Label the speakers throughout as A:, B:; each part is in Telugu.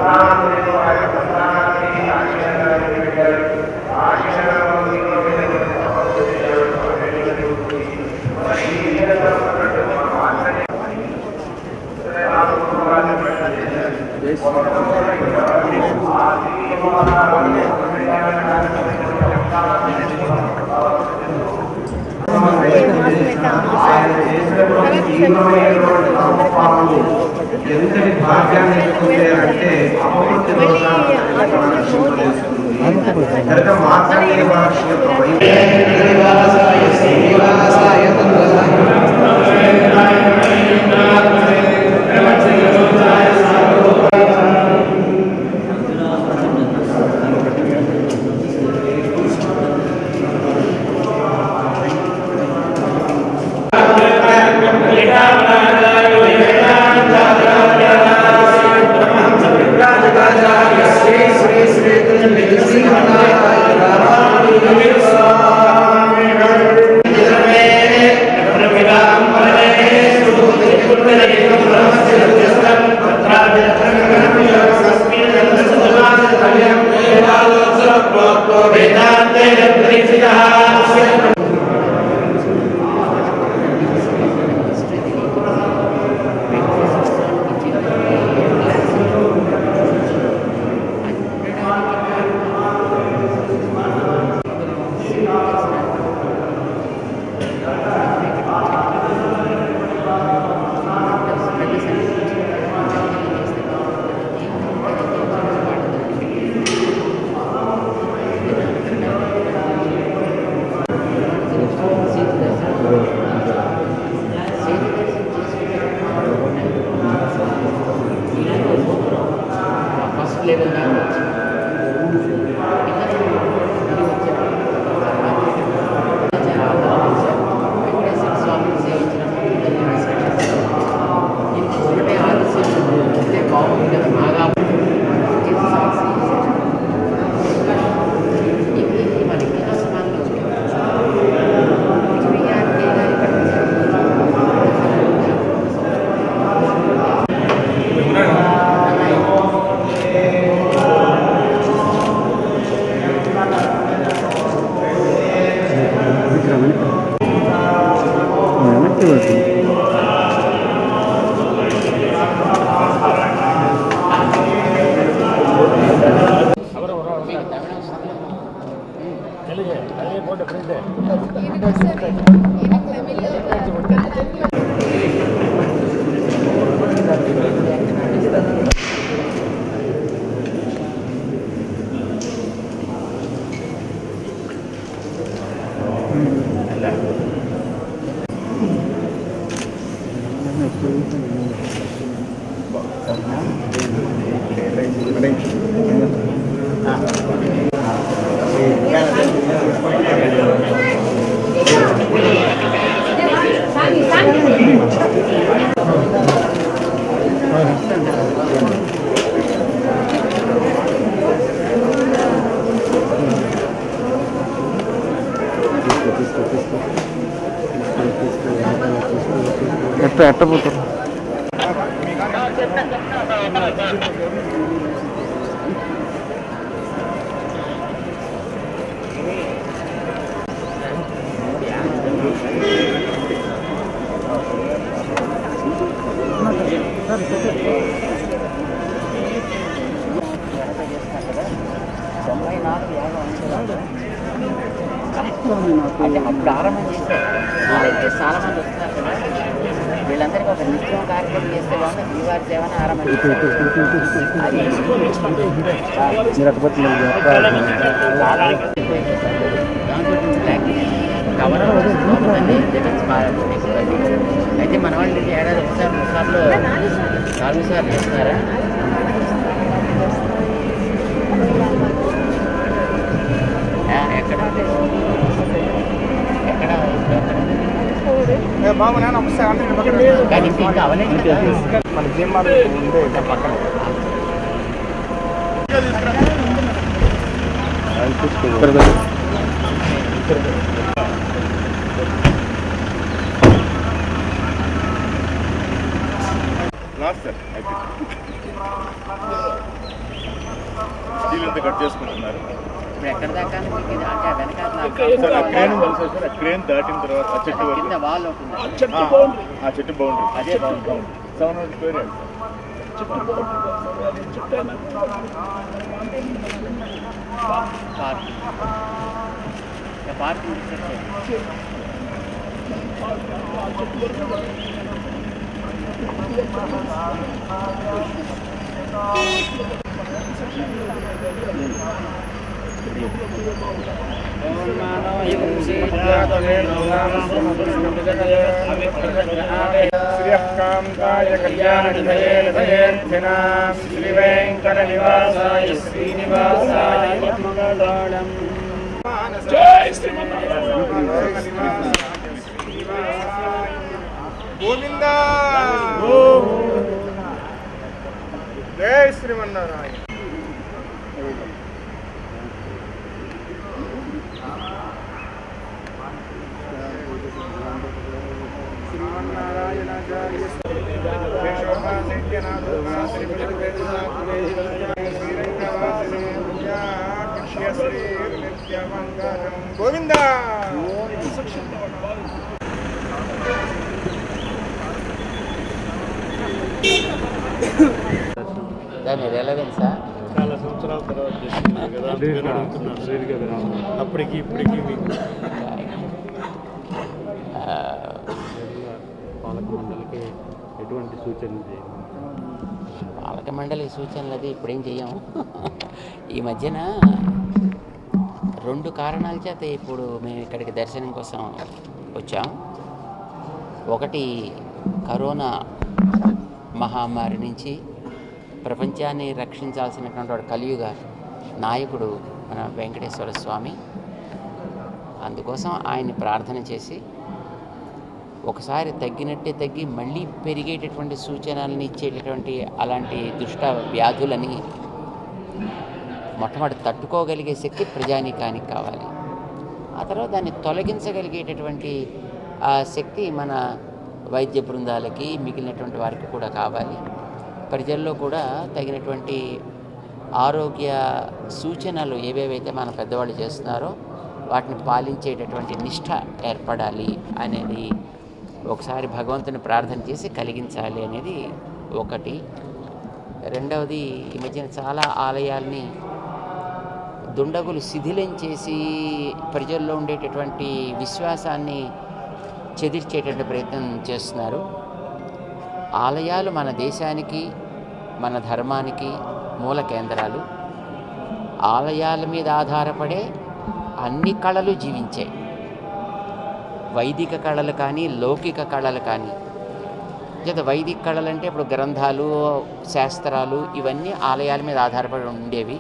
A: ఎంతటి భాగ్యాన్ని ఎదుర్కొంటే అంటే అపమృత్యు దోషాన్ని కనుక మార్కండేయ మహర్షి యొక్క వైద్య
B: ఫస్ట్ లెవెల్ దాకా ఒకటే ఆలస్యం అంటే బాగుంది కదా బాగా ఇది మనకి అసమానంలో
C: ఎట్ట ఎట్ట పోతారు
B: తొంభై నాలుగు యాభై అంశాలు అంటే అప్పుడు ఆరంభం చేశారు వాళ్ళైతే చాలా మంది వస్తున్నారు కదా వీళ్ళందరికీ ఒక నిత్యం కార్యక్రమం చేస్తే వాళ్ళు శ్రీవారి సేవను ఆరంభం చేశారు అది
C: మీరు అటు పట్ల
B: చాలా ఎక్కువైపోతుంది. దాంతో బ్లాక్ కవర్ అవుతుంది డిఫెన్స్ మారదు అయితే మన వాళ్ళు ఇది ఏడాది ఒకసారి మూడు సార్లు నాలుగు సార్లు చేస్తున్నారా ఆ, ఎక్కడ ఎక్కడ
D: బాబు నేను నమస్తే అంటే నేను పక్కన
B: కానీ ఇంకా ఇంకా అవలేదు కదా.
D: మన జిమ్ ఉండే ఇక్కడ పక్కన లాస్ట్ సార్
E: స్టీల్ అంతా కట్ చేసుకుంటున్నారు
B: ఇప్పుడు ఎక్కడ దాకా మీకు ఇది అంటే వెనకాల నాకు
E: సార్ ఆ క్రేన్ తెలుసా సార్ ఆ క్రేన్ దాటిన తర్వాత ఆ చెట్టు వరకు
B: కింద వాల్ ఉంటుంది
E: ఆ, ఆ చెట్టు బౌండరీ
B: అదే బాగుంటుంది
E: seven hundred square yard
B: parking parking ఇచ్చేది
D: శ్రియకాంతాయ కళ్యాణనిధయే నిధయేర్థినాం శ్రీవేంకటనివాసాయ శ్రీనివాసాయ మంగళం జై గోవింద జై శ్రీమన్నారాయణ శ్రీమన్నారాయణాచార్య గోవింద
B: దాని రెలవెన్సా
E: చాలా సంవత్సరాల తర్వాత చేస్తున్నారు కదా అందుకని అడుగుతున్నారు. అప్పటికి ఇప్పటికి మీకు
C: పాలక మండలికి ఎటువంటి సూచనలు చేయాలి
B: పాలక మండలి సూచనలు అది ఇప్పుడేం చెయ్యం ఈ మధ్యన రెండు కారణాల చేత ఇప్పుడు మేము ఇక్కడికి దర్శనం కోసం వచ్చాం ఒకటి కరోనా మహమ్మారి నుంచి ప్రపంచాన్ని రక్షించాల్సినటువంటి వాడు కలియుగ నాయకుడు మన వెంకటేశ్వర స్వామి అందుకోసం ఆయన్ని ప్రార్థన చేసి ఒకసారి తగ్గినట్టే తగ్గి మళ్ళీ పెరిగేటటువంటి సూచనలను ఇచ్చేటటువంటి అలాంటి దుష్ట వ్యాధులని మొట్టమొదటి తట్టుకోగలిగే శక్తి ప్రజానీకానికి కావాలి ఆ తర్వాత దాన్ని తొలగించగలిగేటటువంటి ఆ శక్తి మన వైద్య బృందాలకి మిగిలినటువంటి వారికి కూడా కావాలి ప్రజల్లో కూడా తగినటువంటి ఆరోగ్య సూచనలు ఏవేవైతే మన పెద్దవాళ్ళు చేస్తున్నారో వాటిని పాలించేటటువంటి నిష్ఠ ఏర్పడాలి అనేది ఒకసారి భగవంతుని ప్రార్థన చేసి కలిగించాలి అనేది ఒకటి రెండవది ఈ మధ్యన చాలా ఆలయాల్ని దుండగులు శిథిలం చేసి ప్రజల్లో ఉండేటటువంటి విశ్వాసాన్ని చెదిర్చేటటువంటి ప్రయత్నం చేస్తున్నారు ఆలయాలు మన దేశానికి మన ధర్మానికి మూల కేంద్రాలు ఆలయాల మీద ఆధారపడే అన్ని కళలు జీవించాయి వైదిక కళలు కానీ లౌకిక కళలు కానీ లేదా వైదిక కళలు అంటే ఇప్పుడు గ్రంథాలు శాస్త్రాలు ఇవన్నీ ఆలయాల మీద ఆధారపడి ఉండేవి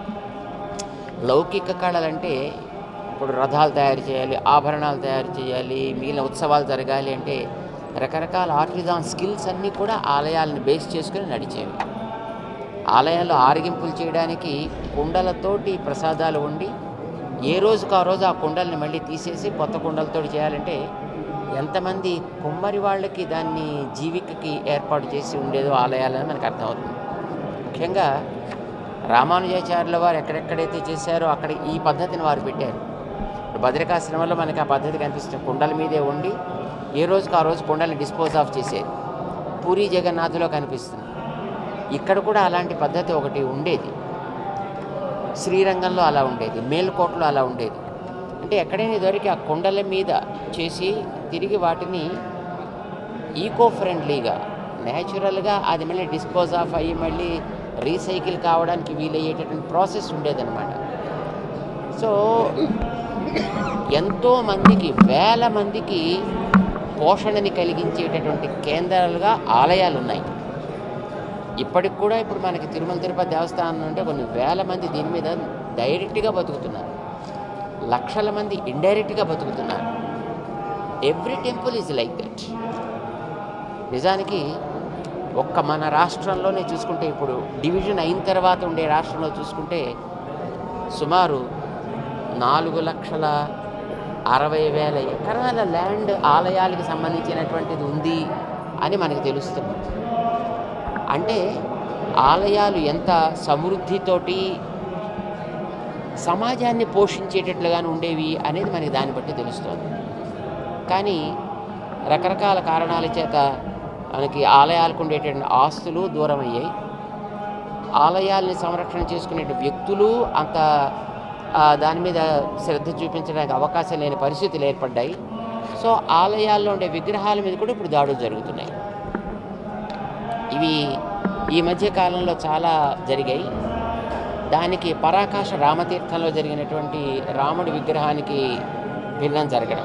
B: లౌకిక కళలు అంటే ఇప్పుడు రథాలు తయారు చేయాలి ఆభరణాలు తయారు చేయాలి మిగిలిన ఉత్సవాలు జరగాలి అంటే రకరకాల ఆర్టిజాన్ స్కిల్స్ అన్నీ కూడా ఆలయాలను బేస్ చేసుకుని నడిచేవి ఆలయాల్లో ఆరగింపులు చేయడానికి కుండలతోటి ప్రసాదాలు ఉండి ఏ రోజుకు ఆ రోజు ఆ కుండల్ని మళ్ళీ తీసేసి కొత్త కుండలతో చేయాలంటే ఎంతమంది కుమ్మరి వాళ్ళకి దాన్ని జీవికకి ఏర్పాటు చేసి ఉండేదో ఆలయాలని మనకు అర్థమవుతుంది ముఖ్యంగా రామానుజాచార్యుల వారు ఎక్కడెక్కడైతే చేశారో అక్కడ ఈ పద్ధతిని వారు పెట్టారు ఇప్పుడు భద్రకాశ్రమంలో మనకి ఆ పద్ధతి కనిపిస్తుంది కుండల మీదే ఉండి ఏ రోజుకు ఆ రోజు కుండల్ని డిస్పోజ్ ఆఫ్ చేసేది పూరి జగన్నాథ్లో కనిపిస్తుంది ఇక్కడ కూడా అలాంటి పద్ధతి ఒకటి ఉండేది శ్రీరంగంలో అలా ఉండేది మేల్కోటలో అలా ఉండేది అంటే ఎక్కడైనా దొరికి ఆ కొండల మీద చేసి తిరిగి వాటిని ఈకో ఫ్రెండ్లీగా న్యాచురల్గా అది మళ్ళీ డిస్పోజ్ ఆఫ్ అయ్యి మళ్ళీ రీసైకిల్ కావడానికి వీలయ్యేటటువంటి ప్రాసెస్ ఉండేదన్నమాట సో ఎంతో మందికి వేల మందికి పోషణని కలిగించేటటువంటి కేంద్రాలుగా ఆలయాలు ఉన్నాయి ఇప్పటికి కూడా ఇప్పుడు మనకి తిరుమల తిరుపతి దేవస్థానం అంటే కొన్ని వేల మంది దీని మీద డైరెక్ట్గా బతుకుతున్నారు లక్షల మంది ఇండైరెక్ట్గా బతుకుతున్నారు every temple is like that నిజానికి ఒక్క మన రాష్ట్రంలోనే చూసుకుంటే ఇప్పుడు డివిజన్ అయిన తర్వాత ఉండే రాష్ట్రంలో చూసుకుంటే సుమారు నాలుగు లక్షల అరవై వేల ఎకరాల ల్యాండ్ ఆలయాలకు సంబంధించినటువంటిది ఉంది అని మనకు తెలుస్తుంది అంటే ఆలయాలు ఎంత సమృద్ధితోటి సమాజాన్ని పోషించేటట్లుగానే ఉండేవి అనేది మనకి దాన్ని బట్టి తెలుస్తుంది కానీ రకరకాల కారణాల చేత మనకి ఆలయాలకు ఉండేటువంటి ఆస్తులు దూరం అయ్యాయి ఆలయాల్ని సంరక్షణ చేసుకునే వ్యక్తులు అంత ఆ, దాని మీద శ్రద్ధ చూపించడానికి అవకాశం లేని పరిస్థితులు ఏర్పడ్డాయి సో ఆలయాల్లో ఉండే విగ్రహాల మీద కూడా ఇప్పుడు దాడులు జరుగుతున్నాయి ఇవి ఈ మధ్య కాలంలో చాలా జరిగాయి దానికి పరాకాశ రామతీర్థంలో జరిగినటువంటి రాముడి విగ్రహానికి భిన్నం జరగడం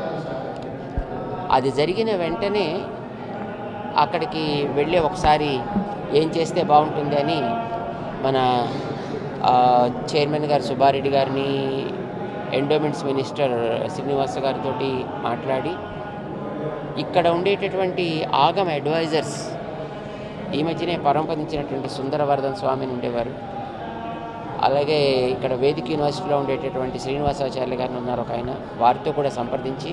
B: అది జరిగిన వెంటనే అక్కడికి వెళ్ళి ఒకసారి ఏం చేస్తే బాగుంటుంది అని మన ఆ, చైర్మన్ గారు సుబ్బారెడ్డి గారిని ఎండోమెంట్స్ మినిస్టర్ శ్రీనివాస గారితో మాట్లాడి ఇక్కడ ఉండేటటువంటి ఆగమ అడ్వైజర్స్ ఈ మధ్యనే పరంపదించినటువంటి సుందరవర్ధన్ స్వామిని ఉండేవారు అలాగే ఇక్కడ వేదిక యూనివర్సిటీలో ఉండేటటువంటి శ్రీనివాసాచార్య గారిని ఉన్నారు ఒక ఆయన వారితో కూడా సంప్రదించి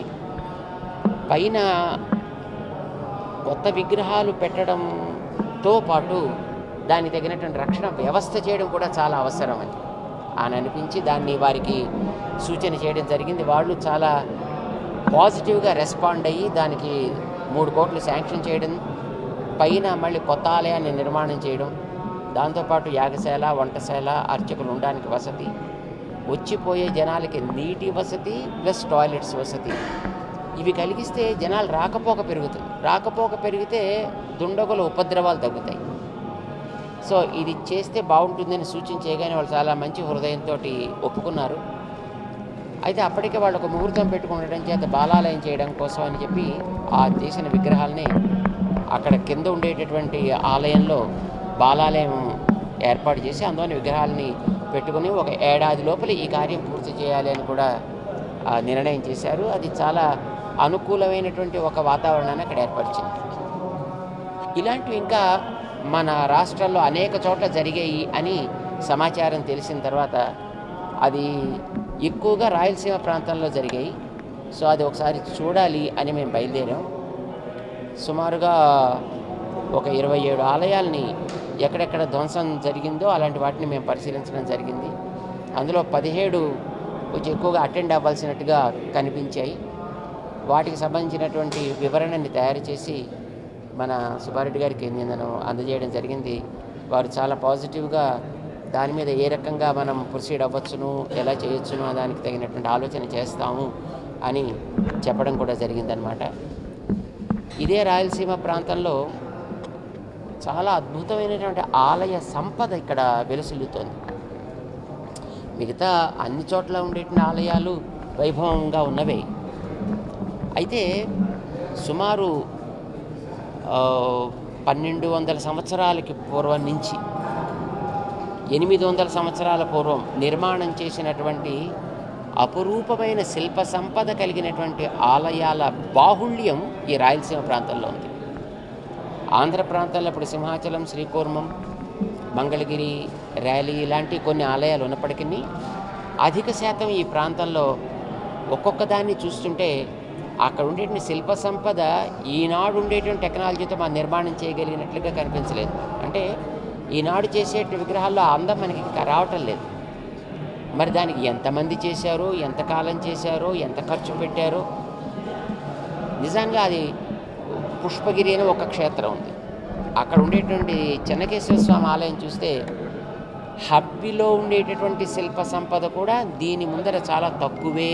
B: పైన కొత్త విగ్రహాలు పెట్టడంతో పాటు దానికి తగినటువంటి రక్షణ వ్యవస్థ చేయడం కూడా చాలా అవసరం అని అని అనిపించి దాన్ని వారికి సూచన చేయడం జరిగింది వాళ్ళు చాలా పాజిటివ్గా రెస్పాండ్ అయ్యి దానికి మూడు కోట్లు శాంక్షన్ చేయడం పైన మళ్ళీ కొత్త ఆలయాన్ని నిర్మాణం చేయడం దాంతోపాటు యాగశాల వంటశాల అర్చకులు ఉండడానికి వసతి వచ్చిపోయే జనాలకి నీటి వసతి ప్లస్ టాయిలెట్స్ వసతి ఇవి కలిగిస్తే జనాలు రాకపోక పెరుగుతుంది రాకపోక పెరిగితే దుండగుల ఉపద్రవాలు తగ్గుతాయి సో ఇది చేస్తే బాగుంటుందని సూచించేగానే వాళ్ళు చాలా మంచి హృదయంతో ఒప్పుకున్నారు అయితే అప్పటికే వాళ్ళు ఒక ముహూర్తం పెట్టుకుండడం చేత బాలాలయం చేయడం కోసం అని చెప్పి ఆ చేసిన విగ్రహాలని అక్కడ కింద ఉండేటటువంటి ఆలయంలో బాలాలయం ఏర్పాటు చేసి అందులోని విగ్రహాలని పెట్టుకుని ఒక ఏడాది లోపల ఈ కార్యం పూర్తి చేయాలి అని కూడా ఆ, నిర్ణయం చేశారు అది చాలా అనుకూలమైనటువంటి ఒక వాతావరణాన్ని అక్కడ ఏర్పరిచింది ఇలాంటివి ఇంకా మన రాష్ట్రాల్లో అనేక చోట్ల జరిగాయి అని సమాచారం తెలిసిన తర్వాత అది ఎక్కువగా రాయలసీమ ప్రాంతంలో జరిగాయి సో అది ఒకసారి చూడాలి అని మేము బయలుదేరాం సుమారుగా ఒక ఇరవై ఏడు ఆలయాల్ని ఎక్కడెక్కడ ధ్వంసం జరిగిందో అలాంటి వాటిని మేము పరిశీలించడం జరిగింది అందులో పదిహేడు కొంచెం ఎక్కువగా అటెండ్ అవ్వాల్సినట్టుగా కనిపించాయి వాటికి సంబంధించినటువంటి వివరణని తయారు చేసి మన సుబ్బారెడ్డి గారికి నేను అందజేయడం జరిగింది వారు చాలా పాజిటివ్గా దాని మీద ఏ రకంగా మనం ప్రొసీడ్ అవ్వచ్చును ఎలా చేయొచ్చును దానికి తగినటువంటి ఆలోచన చేస్తాము అని చెప్పడం కూడా జరిగిందనమాట ఇదే రాయలసీమ ప్రాంతంలో చాలా అద్భుతమైనటువంటి ఆలయ సంపద ఇక్కడ వెలుసిల్లుతోంది మిగతా అన్ని చోట్ల ఉండేటువంటి ఆలయాలు వైభవంగా ఉన్నవే అయితే సుమారు ఆ, పన్నెండు వందల సంవత్సరాలకి పూర్వం నుంచి ఎనిమిది వందల సంవత్సరాల పూర్వం నిర్మాణం చేసినటువంటి అపురూపమైన శిల్ప సంపద కలిగినటువంటి ఆలయాల బాహుళ్యం ఈ రాయలసీమ ప్రాంతంలో ఉంది ఆంధ్ర ప్రాంతంలో ఇప్పుడు సింహాచలం శ్రీకూర్మం మంగళగిరి ర్యాలీ ఇలాంటి కొన్ని ఆలయాలు ఉన్నప్పటికీ అధిక శాతం ఈ ప్రాంతంలో ఒక్కొక్క దాన్ని చూస్తుంటే అక్కడ ఉండేటువంటి శిల్ప సంపద ఈనాడు ఉండేటువంటి టెక్నాలజీతో మనం నిర్మాణం చేయగలిగినట్లుగా కనిపించలేదు అంటే ఈనాడు చేసే విగ్రహాల్లో ఆ అందం మనకి ఇంకా రావటం లేదు మరి దానికి ఎంతమంది చేశారో ఎంతకాలం చేశారో ఎంత ఖర్చు పెట్టారో నిజంగా అది పుష్పగిరి అని ఒక క్షేత్రం ఉంది అక్కడ ఉండేటువంటి చెన్నకేశ్వర స్వామి ఆలయం చూస్తే హబ్బిలో ఉండేటటువంటి శిల్ప సంపద కూడా దీని ముందర చాలా తక్కువే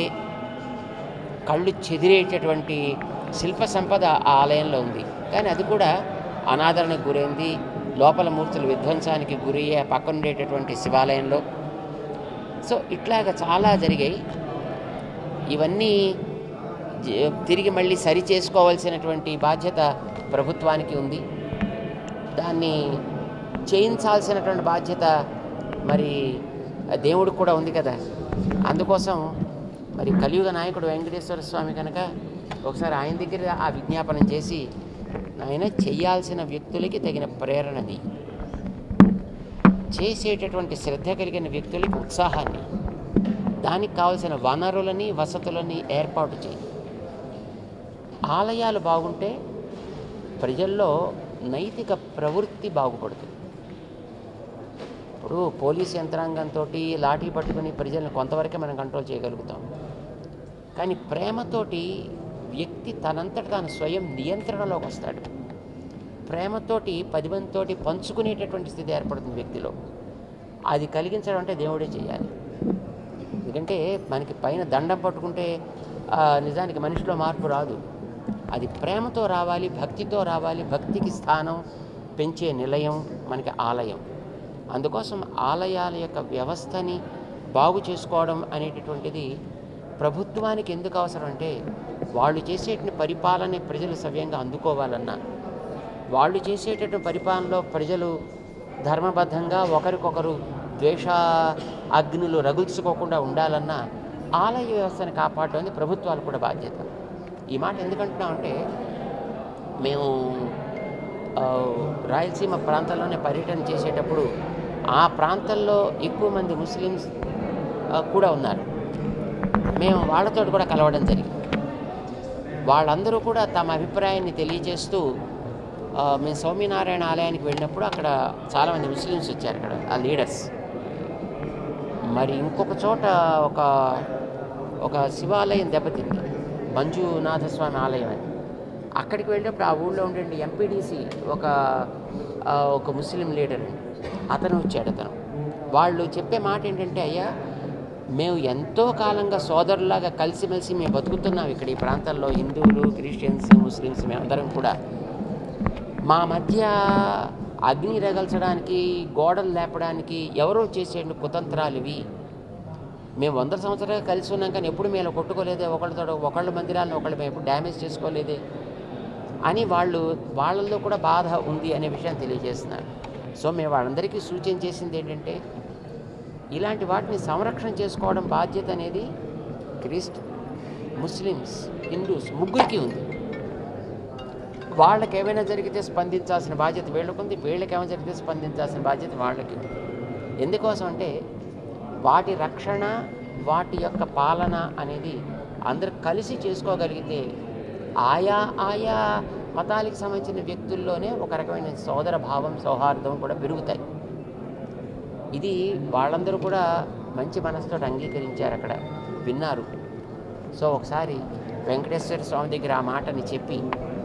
B: కళ్ళు చెదిరేటటువంటి శిల్ప సంపద ఆ ఆలయంలో ఉంది కానీ అది కూడా అనాదరణకు గురైంది లోపల మూర్తులు విధ్వంసానికి గురయ్యే పక్కన ఉండేటటువంటి శివాలయంలో సో ఇట్లాగా చాలా జరిగాయి ఇవన్నీ జ- తిరిగి మళ్ళీ సరి చేసుకోవాల్సినటువంటి బాధ్యత ప్రభుత్వానికి ఉంది దాన్ని చేయించాల్సినటువంటి బాధ్యత మరి దేవుడికి కూడా ఉంది కదా అందుకోసం మరి కలియుగ నాయకుడు వెంకటేశ్వర స్వామి కనుక ఒకసారి ఆయన దగ్గర ఆ విజ్ఞాపనం చేసి ఆయన చెయ్యాల్సిన వ్యక్తులకి తగిన ప్రేరణని చేసేటటువంటి శ్రద్ధ కలిగిన వ్యక్తులకి ఉత్సాహాన్ని దానికి కావలసిన వనరులని వసతులని ఏర్పాటు చేయి ఆలయాలు బాగుంటే ప్రజల్లో నైతిక ప్రవృత్తి బాగుపడుతుంది ఇప్పుడు పోలీస్ యంత్రాంగంతో లాఠీ పట్టుకుని ప్రజలను కొంతవరకే మనం కంట్రోల్ చేయగలుగుతాం కానీ ప్రేమతోటి వ్యక్తి తనంతట తాను స్వయం నియంత్రణలోకి వస్తాడు ప్రేమతోటి పది మందితోటి పంచుకునేటటువంటి స్థితి ఏర్పడుతుంది వ్యక్తిలో అది కలిగించడం అంటే దేవుడే చేయాలి ఎందుకంటే మనకి పైన దండం పట్టుకుంటే ఆ, నిజానికి మనిషిలో మార్పు రాదు అది ప్రేమతో రావాలి భక్తితో రావాలి భక్తికి స్థానం పెంచే నిలయం మనకి ఆలయం అందుకోసం ఆలయాల యొక్క వ్యవస్థని బాగు చేసుకోవడం అనేటటువంటిది ప్రభుత్వానికి ఎందుకు అవసరం అంటే వాళ్ళు చేసేటువంటి పరిపాలన ప్రజలు సవ్యంగా అందుకోవాలన్నా వాళ్ళు చేసేటటువంటి పరిపాలనలో ప్రజలు ధర్మబద్ధంగా ఒకరికొకరు ద్వేష అగ్నులు రగుల్చుకోకుండా ఉండాలన్నా ఆలయ వ్యవస్థను కాపాడడం అనేది ప్రభుత్వాలు కూడా బాధ్యత ఈ మాట ఎందుకంటున్నామంటే మేము ఆ, రాయలసీమ ప్రాంతంలోనే పర్యటన చేసేటప్పుడు ఆ ప్రాంతంలో ఎక్కువ మంది ముస్లిమ్స్ ఆ, కూడా ఉన్నారు మేము వాళ్ళతో కూడా కలవడం జరిగింది వాళ్ళందరూ కూడా తమ అభిప్రాయాన్ని తెలియజేస్తూ ఆ, మేము సౌమ్యనారాయణ ఆలయానికి వెళ్ళినప్పుడు అక్కడ చాలామంది ముస్లిమ్స్ వచ్చారు అక్కడ ఆ లీడర్స్ మరి ఇంకొక చోట ఒక ఒక శివాలయం దెబ్బతింది మంజునాథస్వామి ఆలయం అని అక్కడికి వెళ్ళినప్పుడు ఆ ఊళ్ళో ఉండే ఎంపీడీసీ ఒక ఆ, ఒక ముస్లిం లీడర్ అండి అతను వచ్చాడు అతను వాళ్ళు చెప్పే మాట ఏంటంటే అయ్యా మేము ఎంతో కాలంగా సోదరులాగా కలిసిమెలిసి మేము బతుకుతున్నాం ఇక్కడ ఈ ప్రాంతాల్లో హిందువులు క్రిస్టియన్స్ ముస్లిమ్స్ మేమందరం కూడా మా మధ్య అగ్ని రగల్చడానికి గోడలు లేపడానికి ఎవరో చేసే కుతంత్రాలు ఇవి మేము వందల సంవత్సరాలు కలిసి ఉన్నాం కానీ ఎప్పుడు మేము కొట్టుకోలేదే ఒకళ్ళతో ఒకళ్ళ మందిరాలను ఒకళ్ళు మేము ఎప్పుడు డ్యామేజ్ చేసుకోలేదే అని వాళ్ళు వాళ్ళల్లో కూడా బాధ ఉంది అనే విషయాన్ని తెలియజేస్తున్నారు సో మేము వాళ్ళందరికీ సూచన చేసింది ఏంటంటే ఇలాంటి వాటిని సంరక్షణ చేసుకోవడం బాధ్యత అనేది క్రిస్ట్ ముస్లిమ్స్ హిందూస్ ముగ్గురికి ఉంది వాళ్ళకి ఏమైనా జరిగితే స్పందించాల్సిన బాధ్యత వీళ్ళకు ఉంది వీళ్ళకి ఏమైనా జరిగితే స్పందించాల్సిన బాధ్యత వాళ్ళకి ఉంది ఎందుకోసం అంటే వాటి రక్షణ వాటి యొక్క పాలన అనేది అందరూ కలిసి చేసుకోగలిగితే ఆయా ఆయా మతాలకు సంబంధించిన వ్యక్తుల్లోనే ఒక రకమైన సోదర భావం సౌహార్దం కూడా పెరుగుతాయి ఇది వాళ్ళందరూ కూడా మంచి మనసుతో అంగీకరించారు అక్కడ విన్నారు సో ఒకసారి వెంకటేశ్వర స్వామి దగ్గర ఆ మాటని చెప్పి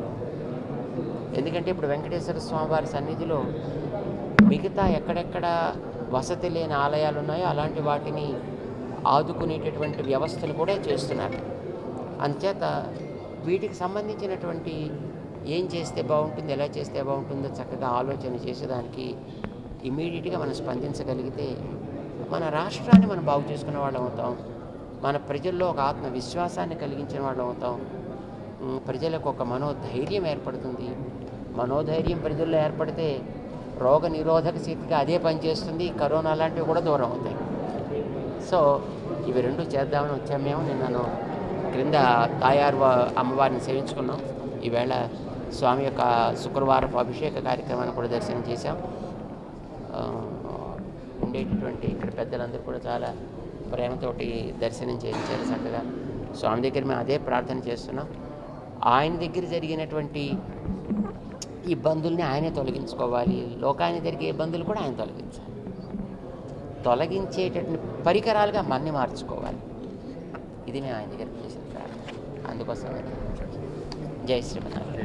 B: ఎందుకంటే ఇప్పుడు వెంకటేశ్వర స్వామి వారి సన్నిధిలో మిగతా ఎక్కడెక్కడ వసతి లేని ఆలయాలు ఉన్నాయో అలాంటి వాటిని ఆదుకునేటటువంటి వ్యవస్థలు కూడా చేస్తున్నారు అందుచేత వీటికి సంబంధించినటువంటి ఏం చేస్తే బాగుంటుంది ఎలా చేస్తే బాగుంటుందో చక్కగా ఆలోచన చేసేదానికి ఇమీడియట్గా మనం స్పందించగలిగితే మన రాష్ట్రాన్ని మనం బాగు చేసుకునే వాళ్ళం అవుతాం మన ప్రజల్లో ఒక ఆత్మవిశ్వాసాన్ని కలిగించిన వాళ్ళం అవుతాం ఉమ్, ప్రజలకు ఒక మనోధైర్యం ఏర్పడుతుంది మనోధైర్యం ప్రజల్లో ఏర్పడితే రోగ నిరోధక శక్తిగా అదే పనిచేస్తుంది కరోనా లాంటివి కూడా దూరం అవుతాయి సో ఇవి రెండు చేద్దామని వచ్చాం మేము నిన్నను క్రింద తాయారు వా- అమ్మవారిని సేవించుకున్నాం ఈవేళ స్వామి యొక్క శుక్రవారపు అభిషేక కార్యక్రమాన్ని కూడా దర్శనం చేశాం ఆ, ఉండేటటువంటి ఇక్కడ పెద్దలందరూ కూడా చాలా ప్రేమతోటి దర్శనం చేయించారు చక్కగా స్వామి దగ్గర మేము అదే ప్రార్థన చేస్తున్నాం ఆయన దగ్గర జరిగినటువంటి ఇబ్బందుల్ని ఆయనే తొలగించుకోవాలి లోకానికి జరిగే ఇబ్బందులు కూడా ఆయన తొలగించాలి తొలగించేటటువంటి పరికరాలుగా మన్ని మార్చుకోవాలి ఇది మేము ఆయన దగ్గర చేసిన ప్రార్థన అందుకోసం జై శ్రీమన్నారాయణ